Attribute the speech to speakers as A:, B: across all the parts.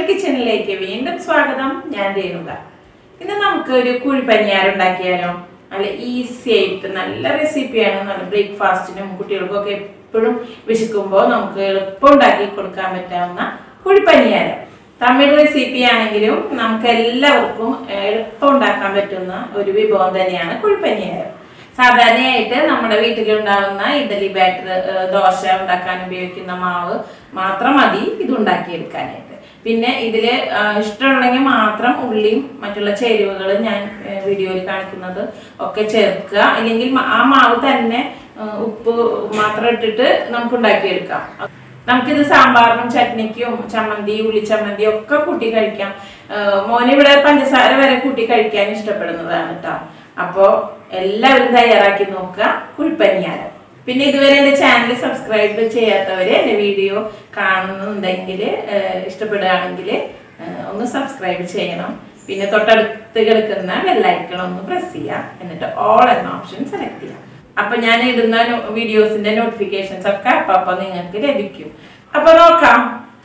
A: കിച്ചണിലേക്ക് വീണ്ടും സ്വാഗതം ഞാൻ രേണുക ഇന്ന് നമുക്ക് ഒരു കുഴിപ്പനിയാരം ഉണ്ടാക്കിയാലോ നല്ല ഈസി ആയിട്ട് നല്ല റെസിപ്പിയാണ് നല്ല ബ്രേക്ക്ഫാസ്റ്റിനും കുട്ടികൾക്കൊക്കെ എപ്പോഴും വിശക്കുമ്പോൾ നമുക്ക് എളുപ്പം ഉണ്ടാക്കി കൊടുക്കാൻ പറ്റാവുന്ന കുഴിപ്പനിയാരം തമിഴ് റെസിപ്പി ആണെങ്കിലും നമുക്ക് എല്ലാവർക്കും എളുപ്പം ഉണ്ടാക്കാൻ പറ്റുന്ന ഒരു വിഭവം തന്നെയാണ് കുഴിപ്പനിയാരം സാധാരണയായിട്ട് നമ്മുടെ വീട്ടിലുണ്ടാവുന്ന ഇഡലി ബാറ്റർ ദോശ ഉണ്ടാക്കാൻ ഉപയോഗിക്കുന്ന മാവ് മാത്രം മതി ഇത് ഉണ്ടാക്കിയെടുക്കാനായിട്ട് പിന്നെ ഇതിൽ ഇഷ്ടമുണ്ടെങ്കിൽ മാത്രം ഉള്ളിയും മറ്റുള്ള ചേരുവകൾ ഞാൻ ഏഹ്, വീഡിയോയിൽ കാണിക്കുന്നത് ഒക്കെ ചേർക്കുക അല്ലെങ്കിൽ മ- ആ മാവ് തന്നെ ഏഹ്, ഉപ്പ് മാത്രം ഇട്ടിട്ട് നമുക്ക് ഉണ്ടാക്കിയെടുക്കാം നമുക്കിത് സാമ്പാറിനും ചട്നിക്കും ചമ്മന്തി ഉള്ളിച്ചമ്മന്തി ഒക്കെ കൂട്ടി കഴിക്കാം ഏഹ് മോന് ഇവിടെ പഞ്ചസാര വരെ കൂട്ടി കഴിക്കാൻ ഇഷ്ടപ്പെടുന്നതാണ് കേട്ടോ അപ്പോ എല്ലാവരും തയ്യാറാക്കി നോക്കുക കുഴിപ്പനിയാരം പിന്നെ ഇതുവരെ എൻ്റെ ചാനൽ സബ്സ്ക്രൈബ് ചെയ്യാത്തവര് എൻ്റെ വീഡിയോ കാണുന്നുണ്ടെങ്കിൽ ഇഷ്ടപ്പെടുകയാണെങ്കിൽ ഒന്ന് സബ്സ്ക്രൈബ് ചെയ്യണം പിന്നെ തൊട്ടടുത്ത് കിടക്കുന്ന ബെല്ലൈക്കൺ ഒന്ന് പ്രസ് ചെയ്യാം എന്നിട്ട് ഓൾ എന്ന ഓപ്ഷൻ സെലക്ട് ചെയ്യാം അപ്പൊ ഞാൻ ഇടുന്ന വീഡിയോസിന്റെ നോട്ടിഫിക്കേഷൻസ് ഒക്കെ അപ്പൊ അപ്പൊ നിങ്ങൾക്ക് ലഭിക്കും അപ്പൊ നോക്കാം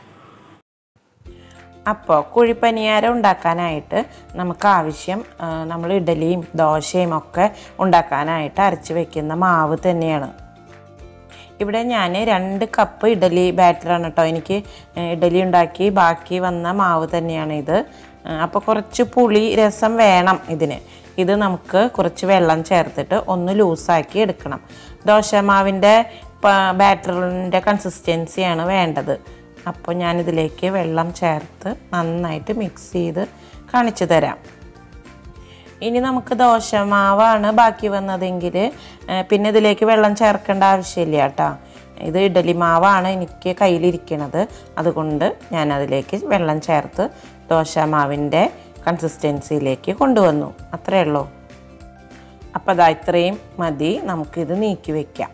B: അപ്പോൾ കുഴിപ്പനിയാരം ഉണ്ടാക്കാനായിട്ട് നമുക്ക് ആവശ്യം ആ, നമ്മൾ ഇഡലിയും ദോശയും ഒക്കെ ഉണ്ടാക്കാനായിട്ട് അരച്ച് വെക്കുന്ന മാവ് തന്നെയാണ് ഇവിടെ ഞാൻ രണ്ട് കപ്പ് ഇഡലി ബാറ്ററാണ് കേട്ടോ എനിക്ക് ഏ, ഇഡലി ഉണ്ടാക്കി ബാക്കി വന്ന മാവ് തന്നെയാണ് ഇത് അപ്പോൾ കുറച്ച് പുളി രസം വേണം ഇതിന് ഇത് നമുക്ക് കുറച്ച് വെള്ളം ചേർത്തിട്ട് ഒന്ന് ലൂസാക്കി എടുക്കണം ദോശമാവിൻ്റെ ബാറ്ററിൻ്റെ കൺസിസ്റ്റൻസിയാണ് വേണ്ടത് അപ്പോൾ ഞാനിതിലേക്ക് വെള്ളം ചേർത്ത് നന്നായിട്ട് മിക്സ് ചെയ്ത് കാണിച്ചു തരാം ഇനി നമുക്ക് ദോശമാവാണ് ബാക്കി വന്നതെങ്കിൽ ഏഹ്, പിന്നെ ഇതിലേക്ക് വെള്ളം ചേർക്കേണ്ട ആവശ്യമില്ല കേട്ടോ ഇത് ഇഡലി മാവാണ് എനിക്ക് കയ്യിലിരിക്കുന്നത് അതുകൊണ്ട് ഞാൻ അതിലേക്ക് വെള്ളം ചേർത്ത് ദോശമാവിൻ്റെ കൺസിസ്റ്റൻസിയിലേക്ക് കൊണ്ടുവന്നു അത്രയേ ഉള്ളൂ അപ്പോൾ അതാ ഇത്രയും മതി നമുക്കിത് നീക്കി വയ്ക്കാം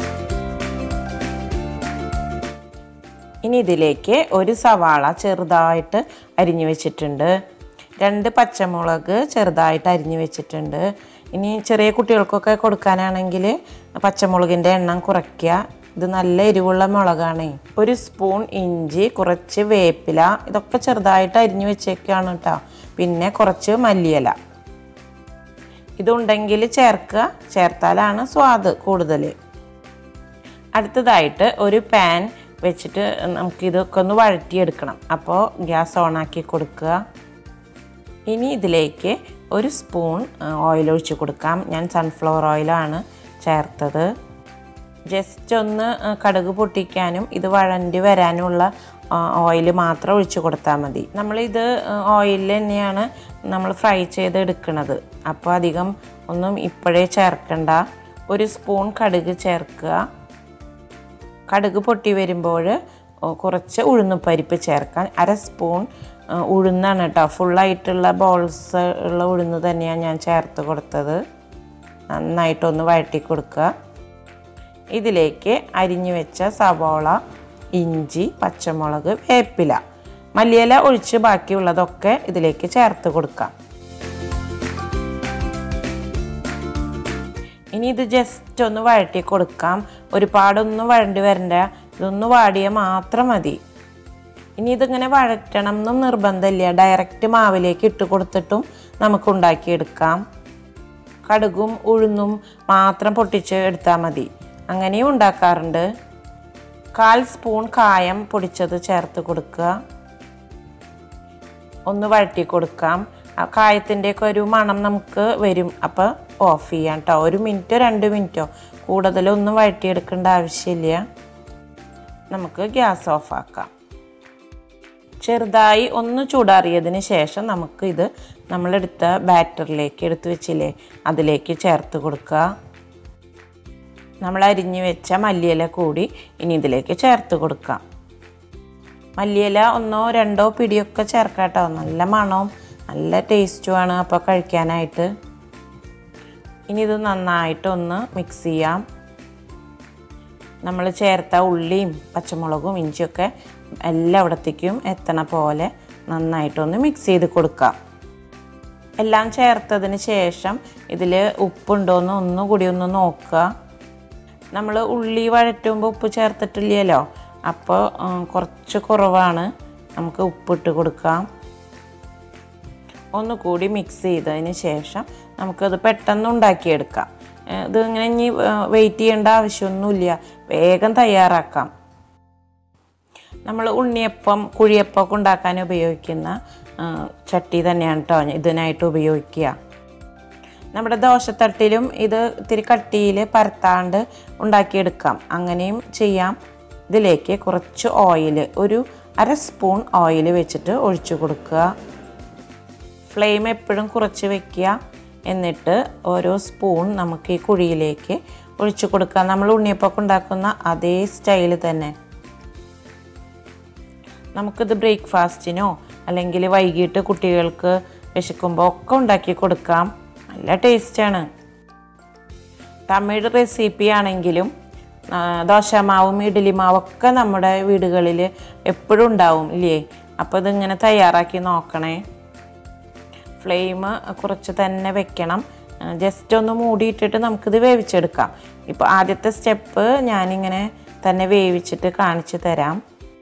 B: ഇനി ഇതിലേക്ക് ഒരു സവാള ചെറുതായിട്ട് അരിഞ്ഞു വെച്ചിട്ടുണ്ട് രണ്ട് പച്ചമുളക് ചെറുതായിട്ട് അരിഞ്ഞു വെച്ചിട്ടുണ്ട് ഇനി ചെറിയ കുട്ടികൾക്കൊക്കെ കൊടുക്കാനാണെങ്കിൽ പച്ചമുളകിൻ്റെ എണ്ണം കുറയ്ക്കുക ഇത് നല്ല എരിവുള്ള മുളകാണേ ഒരു സ്പൂൺ ഇഞ്ചി കുറച്ച് വേപ്പില ഇതൊക്കെ ചെറുതായിട്ട് അരിഞ്ഞു വെച്ചേക്കാണ് കേട്ടോ പിന്നെ കുറച്ച് മല്ലിയില ഇതുണ്ടെങ്കിൽ ചേർക്കുക ചേർത്താലാണ് സ്വാദ് കൂടുതൽ അടുത്തതായിട്ട് ഒരു പാൻ വെച്ചിട്ട് നമുക്കിതൊക്കെ ഒന്ന് വഴറ്റിയെടുക്കണം അപ്പോൾ ഗ്യാസ് ഓണാക്കി കൊടുക്കുക ഇനി ഇതിലേക്ക് ഒരു സ്പൂൺ ഓയിൽ ഒഴിച്ച് കൊടുക്കാം ഞാൻ സൺഫ്ലവർ ഓയിലാണ് ചേർത്തത് ജസ്റ്റ് ഒന്ന് ആ, കടുക് പൊട്ടിക്കാനും ഇത് വഴണ്ടി വരാനുള്ള ഓയിൽ മാത്രം ഒഴിച്ച് കൊടുത്താൽ മതി നമ്മളിത് ഓയിലിൽ തന്നെയാണ് നമ്മൾ ഫ്രൈ ചെയ്ത് എടുക്കുന്നത് അപ്പോൾ അധികം ഒന്നും ഇപ്പോഴേ ചേർക്കണ്ട ഒരു സ്പൂൺ കടുക് ചേർക്കുക കടുക് പൊട്ടി വരുമ്പോൾ കുറച്ച് ഉഴുന്നുപരിപ്പ് ചേർക്കാൻ അര സ്പൂൺ ആ, ഉഴുന്നാണ് കേട്ടോ ഫുള്ളായിട്ടുള്ള ബോൾസ് ഉള്ള ഉഴുന്ന് തന്നെയാണ് ഞാൻ ചേർത്ത് കൊടുത്തത് നന്നായിട്ടൊന്ന് വഴറ്റി കൊടുക്കുക ഇതിലേക്ക് അരിഞ്ഞു വെച്ച സവോള ഇഞ്ചി പച്ചമുളക് വേപ്പില മല്ലിയില ഒഴിച്ച് ബാക്കിയുള്ളതൊക്കെ ഇതിലേക്ക് ചേർത്ത് കൊടുക്കാം ഇനി ഇത് ജസ്റ്റ് ഒന്ന് വഴറ്റി കൊടുക്കാം ഒരുപാടൊന്നും വഴണ്ടി വരണ്ട ഇതൊന്ന് വാടിയാൽ മാത്രം മതി ഇനി ഇതിങ്ങനെ വഴറ്റണം എന്നും നിർബന്ധമില്ല ഡയറക്റ്റ് മാവിലേക്ക് ഇട്ട് കൊടുത്തിട്ടും നമുക്ക് ഉണ്ടാക്കിയെടുക്കാം കടുകും ഉഴുന്നും മാത്രം പൊട്ടിച്ച് എടുത്താൽ മതി അങ്ങനെയും ഉണ്ടാക്കാറുണ്ട് കാൽ സ്പൂൺ കായം പൊടിച്ചത് ചേർത്ത് കൊടുക്കുക ഒന്ന് വഴറ്റി കൊടുക്കാം ആ കായത്തിൻ്റെയൊക്കെ ഒരു മണം നമുക്ക് വരും അപ്പോൾ ഓഫ് ചെയ്യാം കേട്ടോ ഒരു മിനിറ്റോ രണ്ട് മിനിറ്റോ കൂടുതലൊന്നും വഴറ്റിയെടുക്കേണ്ട ആവശ്യമില്ല നമുക്ക് ഗ്യാസ് ഓഫ് ആക്കാം ചെറുതായി ഒന്ന് ചൂടാറിയതിന് ശേഷം നമുക്ക് ഇത് നമ്മളെടുത്ത ബാറ്ററിലേക്ക് എടുത്തു വെച്ചില്ലേ അതിലേക്ക് ചേർത്ത് കൊടുക്കുക നമ്മൾ അരിഞ്ഞു വെച്ച മല്ലിയില കൂടി ഇനി ഇതിലേക്ക് ചേർത്ത് കൊടുക്കാം മല്ലിയില ഒന്നോ രണ്ടോ പിടിയൊക്കെ ചേർക്കാം കേട്ടോ നല്ല മണവും നല്ല ടേസ്റ്റുമാണ് അപ്പോൾ കഴിക്കാനായിട്ട് ഇനി ഇത് നന്നായിട്ടൊന്ന് മിക്സ് ചെയ്യാം നമ്മൾ ചേർത്ത ഉള്ളിയും പച്ചമുളകും ഇഞ്ചിയൊക്കെ എല്ലായിടത്തേക്കും എത്തണ പോലെ നന്നായിട്ടൊന്ന് മിക്സ് ചെയ്ത് കൊടുക്കാം എല്ലാം ചേർത്തതിന് ശേഷം ഇതിൽ ഉപ്പുണ്ടോയെന്ന് ഒന്നുകൂടി ഒന്ന് നോക്കുക നമ്മൾ ഉള്ളി വഴറ്റുമ്പോൾ ഉപ്പ് ചേർത്തിട്ടില്ലല്ലോ അപ്പോൾ ഉം, കുറച്ച് കുറവാണ് നമുക്ക് ഉപ്പിട്ട് കൊടുക്കാം ഒന്നുകൂടി മിക്സ് ചെയ്തതിന് ശേഷം നമുക്കത് പെട്ടെന്ന് ഉണ്ടാക്കിയെടുക്കാം ഏഹ് ഇത് ഇങ്ങനെ ഇനി വെയിറ്റ് ചെയ്യേണ്ട ആവശ്യമൊന്നുമില്ല വേഗം തയ്യാറാക്കാം നമ്മൾ ഉണ്ണിയപ്പം കുഴിയപ്പം ഒക്കെ ഉണ്ടാക്കാൻ ഉപയോഗിക്കുന്ന ആ, ചട്ടി തന്നെയാണ് കേട്ടോ ഇതിനായിട്ട് ഉപയോഗിക്കുക നമ്മുടെ ദോശത്തട്ടിലും ഇത് ഇത്തിരി കട്ടിയിൽ പരത്താണ്ട് ഉണ്ടാക്കിയെടുക്കാം അങ്ങനെയും ചെയ്യാം ഇതിലേക്ക് കുറച്ച് ഓയിൽ ഒരു അര സ്പൂൺ ഓയിൽ വെച്ചിട്ട് ഒഴിച്ചു കൊടുക്കുക ഫ്ലെയിം എപ്പോഴും കുറച്ച് വെക്കുക എന്നിട്ട് ഓരോ സ്പൂൺ നമുക്ക് ഈ കുഴിയിലേക്ക് ഒഴിച്ചു കൊടുക്കുക നമ്മൾ ഉണ്ണിയപ്പൊക്കെ ഉണ്ടാക്കുന്ന അതേ സ്റ്റൈൽ തന്നെ നമുക്കിത് ബ്രേക്ക്ഫാസ്റ്റിനോ അല്ലെങ്കിൽ വൈകിട്ട് കുട്ടികൾക്ക് വിശക്കുമ്പോൾ ഒക്കെ ഉണ്ടാക്കി കൊടുക്കാം നല്ല ടേസ്റ്റാണ് തമിഴ് റെസിപ്പി ആണെങ്കിലും ആ, ദോശമാവും ഇഡ്ഡലി മാവും ഒക്കെ നമ്മുടെ വീടുകളിൽ എപ്പോഴും ഉണ്ടാവും ഇല്ലേ അപ്പോൾ ഇതിങ്ങനെ തയ്യാറാക്കി നോക്കണേ ഫ്ലെയിം കുറച്ച് തന്നെ വെക്കണം ജസ്റ്റ് ഒന്ന് മൂടിയിട്ടിട്ട് നമുക്കിത് വേവിച്ചെടുക്കാം ഇപ്പോൾ ആദ്യത്തെ സ്റ്റെപ്പ് ഞാനിങ്ങനെ തന്നെ വേവിച്ചിട്ട് കാണിച്ചു തരാം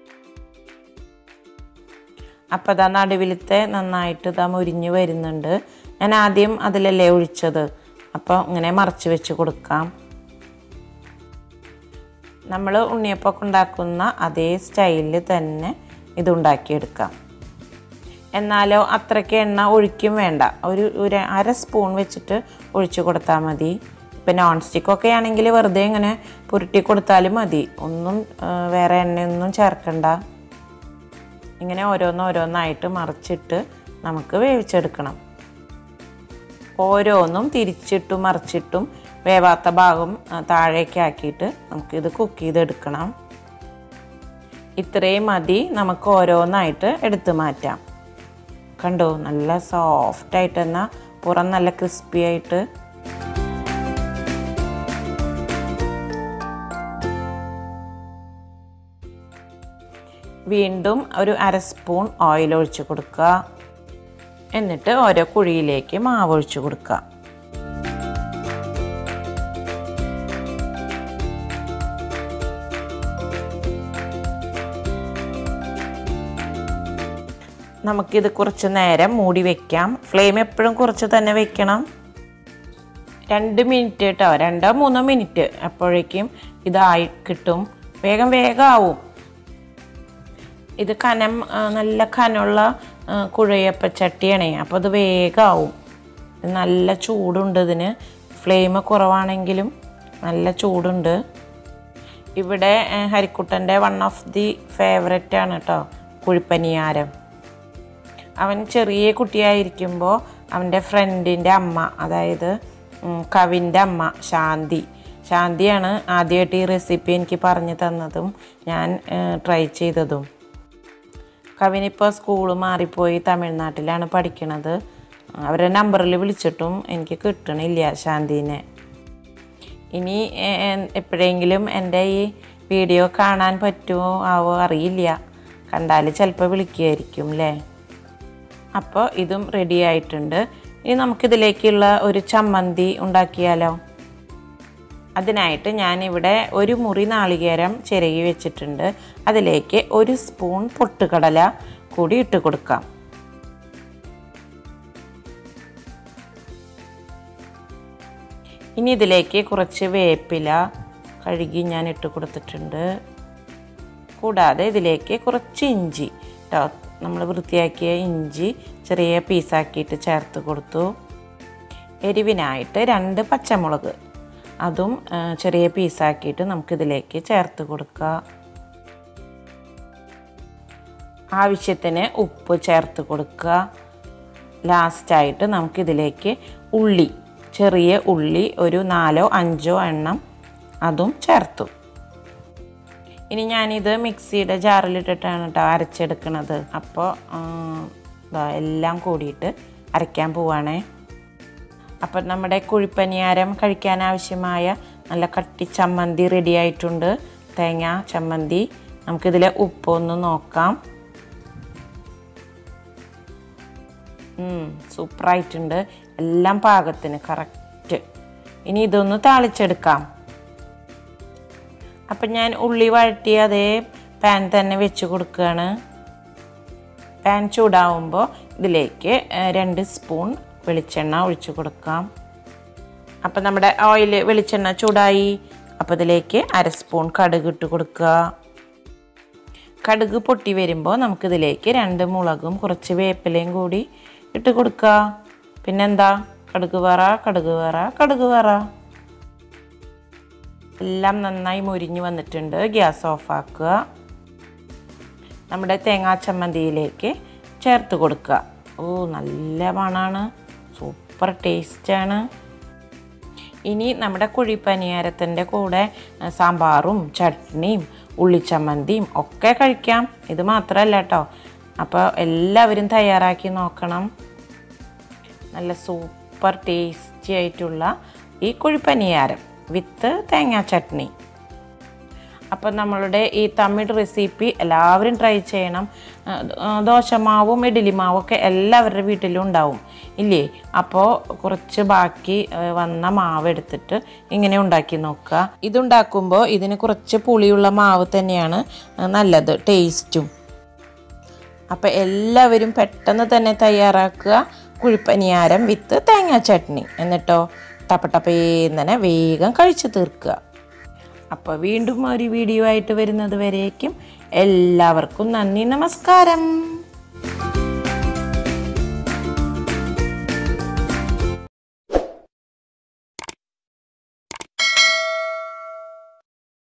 B: അപ്പോൾ ഇതാ നടുവിലത്തെ നന്നായിട്ട് ഇതാ മുരിഞ്ഞ് വരുന്നുണ്ട് ഞാൻ ആദ്യം അതിലല്ലേ ഒഴിച്ചത് അപ്പോൾ ഇങ്ങനെ മറച്ച് വെച്ച് കൊടുക്കാം നമ്മൾ ഉണ്ണിയപ്പമൊക്കെ ഉണ്ടാക്കുന്ന അതേ സ്റ്റൈലിൽ തന്നെ ഇത് ഉണ്ടാക്കിയെടുക്കാം എന്നാലോ അത്രയ്ക്ക് എണ്ണ ഒഴിക്കും വേണ്ട ഒരു ഒരു അര സ്പൂൺ വെച്ചിട്ട് ഒഴിച്ച് കൊടുത്താൽ മതി ഇപ്പം നോൺ സ്റ്റിക്കൊക്കെ ആണെങ്കിൽ വെറുതെ ഇങ്ങനെ പുരുട്ടി കൊടുത്താലും മതി ഒന്നും ആ, വേറെ എണ്ണയൊന്നും ചേർക്കണ്ട ഇങ്ങനെ ഓരോന്നോരോന്നായിട്ട് മറിച്ചിട്ട് നമുക്ക് വേവിച്ചെടുക്കണം ഓരോന്നും തിരിച്ചിട്ടും മറിച്ചിട്ടും വേവാത്ത ഭാഗം ആ, താഴേക്ക് ആക്കിയിട്ട് നമുക്കിത് കുക്ക് ചെയ്തെടുക്കണം ഇത്രയും മതി നമുക്ക് ഓരോന്നായിട്ട് എടുത്തു മാറ്റാം കണ്ടോ നല്ല സോഫ്റ്റ് ആയിട്ട് എന്നാൽ പുറം നല്ല ക്രിസ്പി ആയിട്ട് വീണ്ടും ഒരു അര സ്പൂൺ ഓയിൽ ഒഴിച്ച് കൊടുക്കുക എന്നിട്ട് ഓരോ കുഴിയിലേക്ക് മാവ് ഒഴിച്ച് കൊടുക്കുക നമുക്കിത് കുറച്ച് നേരം മൂടി വെക്കാം ഫ്ലെയിം എപ്പോഴും കുറച്ച് തന്നെ വെക്കണം രണ്ട് മിനിറ്റ് കേട്ടോ രണ്ടോ മൂന്നോ മിനിറ്റ് അപ്പോഴേക്കും ഇതായി കിട്ടും വേഗം വേഗം ആവും ഇത് കനം ആ, നല്ല കനമുള്ള ആ, കുഴയപ്പച്ചട്ടിയാണേ അപ്പോൾ അത് വേഗമാവും ഇത് നല്ല ചൂടുണ്ട് ഇതിന് ഫ്ലെയിം കുറവാണെങ്കിലും നല്ല ചൂടുണ്ട് ഇവിടെ ആ, ഹരിക്കുട്ടൻ്റെ വൺ ഓഫ് ദി ഫേവററ്റ് ആണ് കേട്ടോ കുഴിപ്പനിയാരം അവൻ ചെറിയ കുട്ടിയായിരിക്കുമ്പോൾ അവൻ്റെ ഫ്രണ്ടിൻ്റെ അമ്മ അതായത് ഉം, കവിൻ്റെ അമ്മ ശാന്തി ശാന്തിയാണ് ആദ്യമായിട്ട് ഈ റെസിപ്പി എനിക്ക് പറഞ്ഞു തന്നതും ഞാൻ ട്രൈ ചെയ്തതും കവിനിപ്പോൾ സ്കൂൾ മാറിപ്പോയി തമിഴ്നാട്ടിലാണ് പഠിക്കണത് അവരുടെ നമ്പറിൽ വിളിച്ചിട്ടും എനിക്ക് കിട്ടണില്ല ശാന്തിനെ ഇനി എ- എ- എപ്പോഴെങ്കിലും എൻ്റെ ഈ വീഡിയോ കാണാൻ പറ്റുമോ ആവോ അറിയില്ല കണ്ടാൽ ചിലപ്പോൾ വിളിക്കുമായിരിക്കും അല്ലേ അപ്പോൾ ഇതും റെഡി ആയിട്ടുണ്ട് ഇനി നമുക്കിതിലേക്കുള്ള ഒരു ചമ്മന്തി ഉണ്ടാക്കിയാലോ അതിനായിട്ട് ഞാനിവിടെ ഒരു മുറി നാളികേരം ചിരകി വെച്ചിട്ടുണ്ട് അതിലേക്ക് ഒരു സ്പൂൺ പൊട്ടുകടല കൂടി ഇട്ട് കൊടുക്കാം ഇനി ഇതിലേക്ക് കുറച്ച് വേപ്പില കഴുകി ഞാൻ ഇട്ട് കൊടുത്തിട്ടുണ്ട് കൂടാതെ ഇതിലേക്ക് കുറച്ച് ഇഞ്ചി കേട്ടോ നമ്മൾ വൃത്തിയാക്കിയ ഇഞ്ചി ചെറിയ പീസാക്കിയിട്ട് ചേർത്ത് കൊടുത്തു എരിവിനായിട്ട് രണ്ട് പച്ചമുളക് അതും ആ, ചെറിയ പീസാക്കിയിട്ട് നമുക്കിതിലേക്ക് ചേർത്ത് കൊടുക്കുക ആവശ്യത്തിന് ഉപ്പ് ചേർത്ത് കൊടുക്കുക ലാസ്റ്റായിട്ട് നമുക്കിതിലേക്ക് ഉള്ളി ചെറിയ ഉള്ളി ഒരു നാലോ അഞ്ചോ എണ്ണം അതും ചേർത്തു ഇനി ഞാനിത് മിക്സിയുടെ ജാറിലിട്ടിട്ടാണ് കേട്ടോ അരച്ചെടുക്കണത് അപ്പോൾ എല്ലാം കൂടിയിട്ട് അരയ്ക്കാൻ പോവാണേ അപ്പം നമ്മുടെ കുഴിപ്പനിയാരം കഴിക്കാൻ ആവശ്യമായ നല്ല കട്ടി ചമ്മന്തി റെഡി ആയിട്ടുണ്ട് തേങ്ങ ചമ്മന്തി നമുക്കിതിലെ ഉപ്പൊന്ന് നോക്കാം ഉം, സൂപ്പറായിട്ടുണ്ട് എല്ലാം പാകത്തിന് കറക്റ്റ് ഇനി ഇതൊന്ന് താളിച്ചെടുക്കാം അപ്പം ഞാൻ ഉള്ളി വഴറ്റി അതേ പാൻ തന്നെ വെച്ച് കൊടുക്കുകയാണ് പാൻ ചൂടാവുമ്പോൾ ഇതിലേക്ക് ആ, രണ്ട് സ്പൂൺ വെളിച്ചെണ്ണ ഒഴിച്ചു കൊടുക്കാം അപ്പം നമ്മുടെ ഓയിൽ വെളിച്ചെണ്ണ ചൂടായി അപ്പോൾ ഇതിലേക്ക് അര സ്പൂൺ കടുക് ഇട്ട് കൊടുക്കുക കടുക് പൊട്ടി വരുമ്പോൾ നമുക്കിതിലേക്ക് രണ്ട് മുളകും കുറച്ച് വേപ്പിലയും കൂടി ഇട്ട് കൊടുക്കുക പിന്നെന്താ കടുക് വറ കടുക് വറ കടുക് വറ എല്ലാം നന്നായി മുരിഞ്ഞ് വന്നിട്ടുണ്ട് ഗ്യാസ് ഓഫാക്കുക നമ്മുടെ തേങ്ങാ ചമ്മന്തിയിലേക്ക് ചേർത്ത് കൊടുക്കുക ഓ നല്ല മണമാണ് സൂപ്പർ ടേസ്റ്റാണ് ഇനി നമ്മുടെ കുഴിപ്പനിയാരത്തിൻ്റെ കൂടെ ആ, സാമ്പാറും ചട്നിയും ഉള്ളിച്ചമ്മന്തിയും ഒക്കെ കഴിക്കാം ഇത് മാത്രമല്ല കേട്ടോ അപ്പോൾ എല്ലാവരും തയ്യാറാക്കി നോക്കണം നല്ല സൂപ്പർ ടേസ്റ്റി ആയിട്ടുള്ള ഈ കുഴിപ്പനിയാരം വിത്ത് തേങ്ങാ ചട്നി അപ്പം നമ്മളുടെ ഈ തമിഴ് റെസിപ്പി എല്ലാവരും ട്രൈ ചെയ്യണം ആ, ആ, ദോശമാവും ഇഡ്ഡലി മാവും ഒക്കെ എല്ലാവരുടെ വീട്ടിലും ഉണ്ടാവും ഇല്ലേ അപ്പോൾ കുറച്ച് ബാക്കി ആ, വന്ന മാവ് എടുത്തിട്ട് ഇങ്ങനെ ഉണ്ടാക്കി നോക്കുക ഇതുണ്ടാക്കുമ്പോൾ ഇതിന് കുറച്ച് പുളിയുള്ള മാവ് തന്നെയാണ് ആ, നല്ലത് ടേസ്റ്റും അപ്പോൾ എല്ലാവരും പെട്ടെന്ന് തന്നെ തയ്യാറാക്കുക കുഴിപ്പനിയാരം വിത്ത് തേങ്ങാ ചട്നി എന്നിട്ടോ ടപ്പട്ടപ്പേന്നനെ വേഗം കഴിച്ചു തീർക്കുക അപ്പോൾ വീണ്ടും ഒരു വീഡിയോ ആയിട്ട് വരുന്നത് വരേക്കും എല്ലാവർക്കും നന്ദി നമസ്കാരം